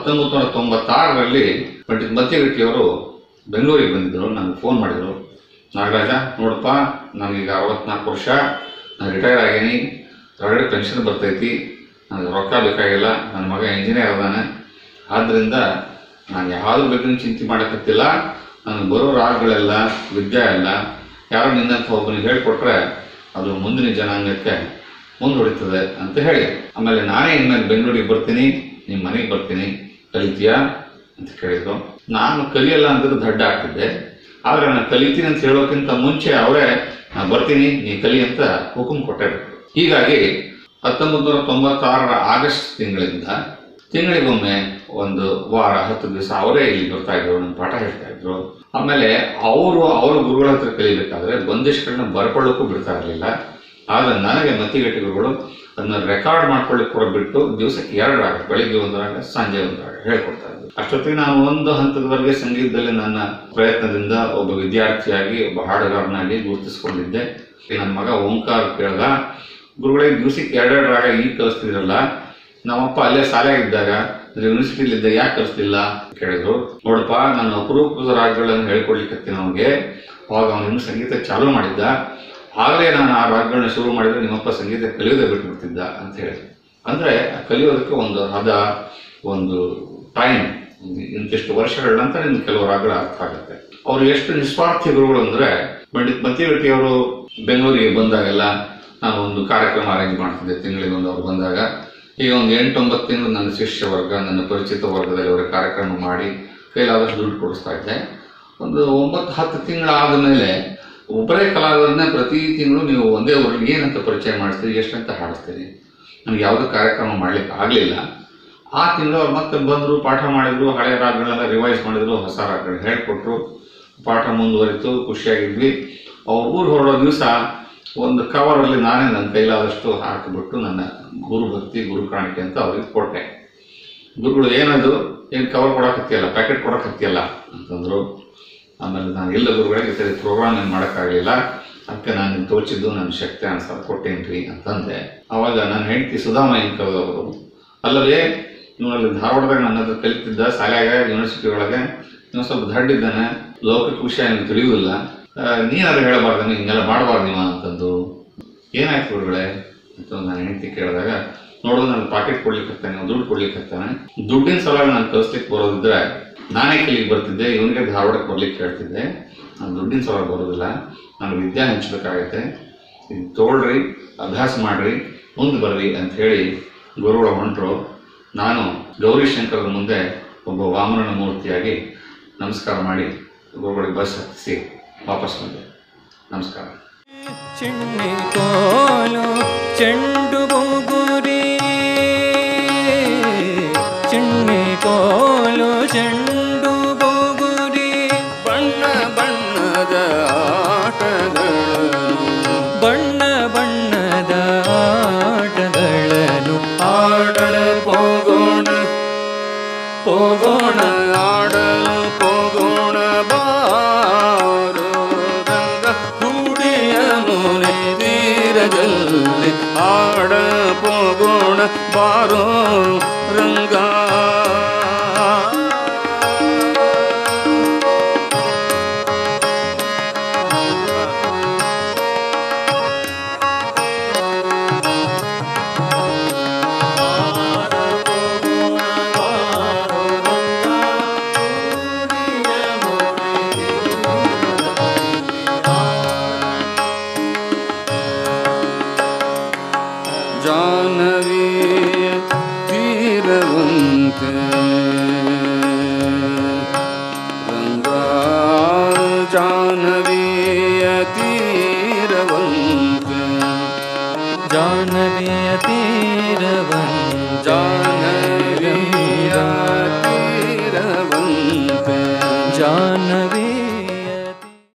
ಹತ್ತೊಂಬತ್ತು ನೂರ ತೊಂಬತ್ತಾರರಲ್ಲಿ ಪಂಡಿತ್ ಮತ್ತಿಗಟ್ಟಿಯವರು ಬೆಂಗಳೂರಿಗೆ ಬಂದಿದ್ದರು ನನಗೆ ಫೋನ್ ಮಾಡಿದರು ನಾಗರಾಜ ನೋಡಪ್ಪ ನನಗೀಗ ಅರವತ್ನಾಲ್ಕು ವರ್ಷ ನಾನು ರಿಟೈರ್ ಆಗೀನಿ ಹೊರಗಡೆ ಪೆನ್ಷನ್ ಬರ್ತೈತಿ ನನಗೆ ರೊಕ್ಕ ಬೇಕಾಗಿಲ್ಲ ನನ್ನ ಮಗ ಇಂಜಿನಿಯರ್ ಅದಾನೆ ಆದ್ದರಿಂದ ನಾನು ಯಾವ್ದ್ರ ಬಗ್ಗೆ ಚಿಂತೆ ಮಾಡಕತ್ತಿಲ್ಲ ನನಗೆ ಬರೋ ರಾಗಗಳೆಲ್ಲ ವಿದ್ಯೆ ಎಲ್ಲ ಯಾರೋ ನಿನ್ನಂತ ಒಬ್ಬನಿಗೆ ಹೇಳಿಕೊಟ್ರೆ ಅದು ಮುಂದಿನ ಜನಾಂಗಕ್ಕೆ ಮುಂದುವರಿತದೆ ಅಂತ ಹೇಳಿ ಆಮೇಲೆ ನಾನೇ ಇನ್ಮೇಲೆ ಬೆಂಗಳೂರಿಗೆ ಬರ್ತೀನಿ ನಿಮ್ಮ ಮನೆಗೆ ಬರ್ತೀನಿ ಕಲಿತೀಯಾ ಅಂತ ಕೇಳಿದ್ರು ನಾನು ಕಲಿಯಲ್ಲ ಅಂದ್ರೆ ದಡ್ಡ ಆಗ್ತಿದ್ದೆ ಆದರೆ ನಾನು ಕಲಿತೀನಿ ಅಂತ ಹೇಳೋಕ್ಕಿಂತ ಮುಂಚೆ ಅವರೇ ನಾನು ಬರ್ತೀನಿ ನೀ ಕಲಿ ಅಂತ ಹುಕುಂ ಕೊಟ್ಟಿದ್ರು ಹೀಗಾಗಿ ಹತ್ತೊಂಬತ್ತು ನೂರ ತೊಂಬತ್ತಾರರ ಆಗಸ್ಟ್ ತಿಂಗಳಿಂದ ತಿಂಗಳಿಗೊಮ್ಮೆ ಒಂದು ವಾರ ಹತ್ತು ದಿವಸ ಅವರೇ ಇಲ್ಲಿ ಬರ್ತಾ ಇದ್ರು ನನ್ನ ಪಾಠ ಹೇಳ್ತಾ ಇದ್ರು ಆಮೇಲೆ ಅವರು ಅವರ ಗುರುಗಳ ಹತ್ರ ಕಲಿಬೇಕಾದ್ರೆ ಬಂದಿಷ್ಟಗಳನ್ನ ಬರ್ಕೊಳ್ಳೋಕ್ಕೂ ಬಿಡ್ತಾ ಇರಲಿಲ್ಲ ಆದ್ರೆ ನನಗೆ ಮತಿಗಟ್ಟಿ ಗುರುಗಳು ಅದನ್ನ ರೆಕಾರ್ಡ್ ಮಾಡ್ಕೊಳ್ಳಿಕ್ಕೆ ಕೂಡ ಬಿಟ್ಟು ದಿವಸಕ್ಕೆ ಎರಡು ರಾಗ ಬೆಳಿಗ್ಗೆ ಒಂದು ರಾಗ ಸಂಜೆ ಒಂದು ರಾಗ ಹೇಳ್ಕೊಡ್ತಾ ಇದ್ರು ಅಷ್ಟೊತ್ತಿಗೆ ನಾನು ಒಂದು ಹಂತದವರೆಗೆ ಸಂಗೀತದಲ್ಲಿ ನನ್ನ ಪ್ರಯತ್ನದಿಂದ ಒಬ್ಬ ವಿದ್ಯಾರ್ಥಿಯಾಗಿ ಒಬ್ಬ ಹಾಡುಗಾರನಾಗಿ ಗುರುತಿಸ್ಕೊಂಡಿದ್ದೆ ನನ್ನ ಮಗ ಓಂಕಾರ ಕೇಳ್ದ ಗುರುಗಳೇ ದಿವಸಕ್ಕೆ ಎರಡೆರಡು ರಾಗ ಈಗ ಕಲಿಸ್ತಿದ್ರಲ್ಲ ನಮ್ಮಪ್ಪ ಅಲ್ಲೇ ಶಾಲೆಯಾಗಿದ್ದಾಗ ಯೂನಿವರ್ಸಿಟಿಲಿದ್ದ ಯಾಕೆ ಕಲಿಸ್ಲಿಲ್ಲ ಅಂತ ಕೇಳಿದ್ರು ನೋಡಪ್ಪ ನಾನು ಅಪರೂಪದ ರಾಗಗಳನ್ನು ಹೇಳ್ಕೊಡ್ಲಿಕ್ಕೆ ಅವನಿಗೆ ಅವಾಗ ಅವನಿನ್ನು ಸಂಗೀತ ಚಾಲೂ ಮಾಡಿದ್ದ ಆಗಲೇ ನಾನು ಆ ರಾಗಗಳನ್ನ ಶುರು ಮಾಡಿದ್ರೆ ನಿಮ್ಮಪ್ಪ ಸಂಗೀತ ಕಲಿಯೋದೇ ಬಿಟ್ಬಿಡ್ತಿದ್ದ ಅಂತ ಹೇಳಿ ಅಂದ್ರೆ ಆ ಕಲಿಯೋದಕ್ಕೆ ಒಂದು ಹದ ಒಂದು ಟೈಮ್ ಇಂತಿಷ್ಟು ವರ್ಷಗಳ ನಂತರ ನಿಮ್ಗೆ ಕೆಲವು ರಾಗಗಳು ಅರ್ಥ ಆಗುತ್ತೆ ಅವ್ರು ಎಷ್ಟು ನಿಸ್ವಾರ್ಥಿ ಗುರುಗಳು ಅಂದ್ರೆ ಪಂಡಿತ್ ಮತಿಗಟ್ಟಿ ಅವರು ಬೆಂಗಳೂರಿಗೆ ಬಂದಾಗೆಲ್ಲ ನಾನು ಒಂದು ಕಾರ್ಯಕ್ರಮ ಅರೇಂಜ್ ಮಾಡ್ತಿದ್ದೆ ತಿಂಗಳಿಗೆ ಒಂದು ಅವ್ರು ಬಂದಾಗ ಈಗ ಒಂದು ಎಂಟೊಂಬತ್ತು ತಿಂಗಳು ನನ್ನ ಶಿಷ್ಯ ವರ್ಗ ನನ್ನ ಪರಿಚಿತ ವರ್ಗದಲ್ಲಿ ಅವರ ಕಾರ್ಯಕ್ರಮ ಮಾಡಿ ಕೈಲಾದಷ್ಟು ದುಡ್ಡು ಕೊಡಿಸ್ತಾ ಇದ್ದೆ ಒಂದು ಒಂಬತ್ತು ಹತ್ತು ತಿಂಗಳಾದ ಮೇಲೆ ಒಬ್ಬರೇ ಕಲಾವಿದರನ್ನ ಪ್ರತಿ ತಿಂಗಳು ನೀವು ಒಂದೇ ಊರಿಗೆ ಏನಂತ ಪರಿಚಯ ಮಾಡಿಸ್ತೀರಿ ಎಷ್ಟಂತ ಹಾಡಿಸ್ತೀರಿ ನನಗೆ ಯಾವುದೇ ಕಾರ್ಯಕ್ರಮ ಮಾಡ್ಲಿಕ್ಕೆ ಆಗಲಿಲ್ಲ ಆ ತಿಂಗಳು ಅವ್ರು ಮತ್ತೆ ಬಂದರು ಪಾಠ ಮಾಡಿದ್ರು ಹಳೆಯ ರಾಗಗಳೆಲ್ಲ ರಿವೈಸ್ ಮಾಡಿದ್ರು ಹೊಸ ರಾಗಗಳು ಹೇಳ್ಕೊಟ್ರು ಪಾಠ ಮುಂದುವರಿತು ಖುಷಿಯಾಗಿದ್ವಿ ಅವ್ರ ಊರು ಹೊರಡೋ ದಿವಸ ಒಂದು ಕವರಲ್ಲಿ ನಾನೇ ನನ್ನ ಕೈಲಾದಷ್ಟು ಹಾಕಿಬಿಟ್ಟು ನನ್ನ ಗುರು ಭಕ್ತಿ ಗುರು ಕಾಣಿಕೆ ಅಂತ ಅವ್ರಿಗೆ ಕೊಟ್ಟೆ ಗುರುಗಳು ಏನದು ಏನು ಕವರ್ ಕೊಡಕತ್ತಿಯಲ್ಲ ಪ್ಯಾಕೆಟ್ ಕೊಡಕತ್ತಿಯಲ್ಲ ಅಂತಂದ್ರು ಆಮೇಲೆ ನಾನು ಇಲ್ಲ ಗುರುಗಳಿಗೆ ಸರಿ ಪ್ರೋಗ್ರಾಮ್ ಏನು ಮಾಡೋಕ್ಕಾಗಲಿಲ್ಲ ಅದಕ್ಕೆ ನಾನು ನಿಮ್ಗೆ ತೋಚಿದ್ದು ನನ್ನ ಶಕ್ತಿ ಅನ್ಸಾರ ಕೊಟ್ಟೇನ್ರಿ ಅಂತಂದೆ ಅವಾಗ ನನ್ನ ಹೆಂಡತಿ ಸುಧಾಮ ಏನು ಕರೆದವರು ಅಲ್ಲವೇ ಇವನಲ್ಲಿ ಧಾರವಾಡದಾಗ ನನ್ನ ಹತ್ರ ಕಲಿತಿದ್ದ ಶಾಲ್ಯಾಗ ಯೂನಿವರ್ಸಿಟಿ ಒಳಗೆ ಇನ್ನೊಂದು ಸ್ವಲ್ಪ ದಡ್ಡಿದ್ದಾನೆ ಲೌಕಿಕ ವಿಷಯ ಏನು ತಿಳಿಯುವುದಿಲ್ಲ ನೀನಾದ್ರೂ ಹೇಳಬಾರ್ದು ಹಿಂಗೆಲ್ಲ ಮಾಡಬಾರ್ದು ನೀವು ಅಂತಂದು ಏನಾಯ್ತು ಗುರುಗಳೇ ಅಂತ ನಾನು ಹೆಂಡತಿ ಕೇಳಿದಾಗ ನೋಡು ನಾನು ಪಾಕೆಟ್ ಕೊಡ್ಲಿಕ್ಕೆ ನೀವು ದುಡ್ಡು ಕೊಡ್ಲಿಕ್ಕೆ ಹತ್ತಾನೆ ದುಡ್ಡಿನ ಸಲುವಾಗಿ ನಾನು ಕಲಿಸ್ಲಿಕ್ಕೆ ಬರೋದಿದ್ರೆ ನಾನೇ ಕಲಿಗೆ ಬರ್ತಿದ್ದೆ ಇವನಿಗೆ ಧಾರವಾಡಕ್ಕೆ ಬರ್ಲಿಕ್ಕೆ ಹೇಳ್ತಿದ್ದೆ ನಾನು ದುಡ್ಡಿನ ಸಲುವಾಗಿ ಬರೋದಿಲ್ಲ ನಾನು ವಿದ್ಯೆ ಹಂಚ್ಬೇಕಾಗತ್ತೆ ಇದು ತೋಳ್ರಿ ಅಭ್ಯಾಸ ಮಾಡ್ರಿ ಮುಂದೆ ಬರ್ರಿ ಅಂತ ಹೇಳಿ ಗುರುಗಳ ಹೊಂಟರು ನಾನು ಗೌರಿಶಂಕರದ ಮುಂದೆ ಒಬ್ಬ ವಾಮನನ ಮೂರ್ತಿಯಾಗಿ ನಮಸ್ಕಾರ ಮಾಡಿ ಗುರುಗಳಿಗೆ ಬಸ್ ಹತ್ತಿಸಿ ವಾಪಸ್ ಬಂದೆ ನಮಸ್ಕಾರ ಚಿಣ್ಣಿ ಕೋಲು ಚೆಂಡು ಬೊಗುರಿ ಚಿಣ್ಣಿ ಕೋಲು ಚೆಂಡು ಬೊಗುರಿ ಬಣ್ಣ ಬಣ್ಣದ ಆಟಗಳನ್ನು ಬಣ್ಣ ಬಣ್ಣದ ಆಟಗಳನ್ನು ಆಡಲು ಹೋಗೋಣ ಹೋಗೋಣ ಆಡಲು ಹೋಗೋಣ ಬಾರು ರಂಗ ಹುಡಿಯ ಮುನೆ ತೀರದಲ್ಲಿ ಆಡ ಹೋಗೋಣ ಬಾರೋ ರಂಗ ಜಾನವಿಯ ತೀರವಂತೆ ರಂಗ ಜಾನವಿಯ ತೀರವಂತೆ ಜಾನವಿಯ ತೀರವನ್ನು